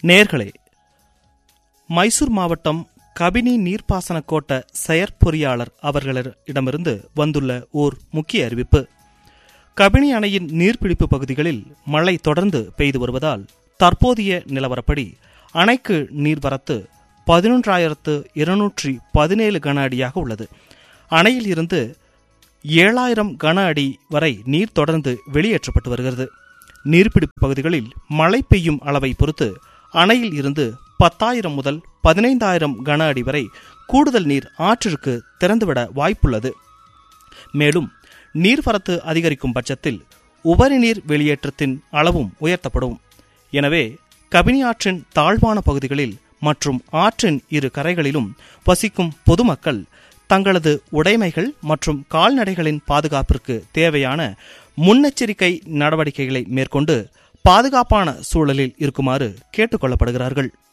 நேர்களே மைசூர் மாவட்டம் கபினி நீர்ப்பாசன கோட்ட செயற்பொறியாளர் அவர்களிடமிருந்து வந்துள்ள ஓர் முக்கிய அறிவிப்பு கபினி அணையின் நீர்பிடிப்பு பகுதிகளில் மழை தொடர்ந்து பெய்து வருவதால் தற்போதைய நிலவரப்படி அணைக்கு நீர்வரத்து பதினொன்றாயிரத்து இருநூற்றி பதினேழு கன அடியாக உள்ளது அணையில் இருந்து ஏழாயிரம் கன அடி வரை நீர் தொடர்ந்து வெளியேற்றப்பட்டு வருகிறது நீர்பிடிப்பு பகுதிகளில் மழை பெய்யும் அளவை பொறுத்து அணையில் இருந்து பத்தாயிரம் முதல் பதினைந்தாயிரம் கன அடி வரை கூடுதல் நீர் ஆற்றிற்கு திறந்துவிட வாய்ப்புள்ளது மேலும் நீர்வரத்து அதிகரிக்கும் பட்சத்தில் உபரி நீர் வெளியேற்றத்தின் அளவும் உயர்த்தப்படும் எனவே கபினி ஆற்றின் தாழ்வான பகுதிகளில் மற்றும் ஆற்றின் இரு கரைகளிலும் வசிக்கும் பொதுமக்கள் தங்களது உடைமைகள் மற்றும் கால்நடைகளின் பாதுகாப்பிற்கு தேவையான முன்னெச்சரிக்கை நடவடிக்கைகளை மேற்கொண்டு பாதுகாப்பான சூழலில் இருக்குமாறு கேட்டுக்கொள்ளப்படுகிறார்கள்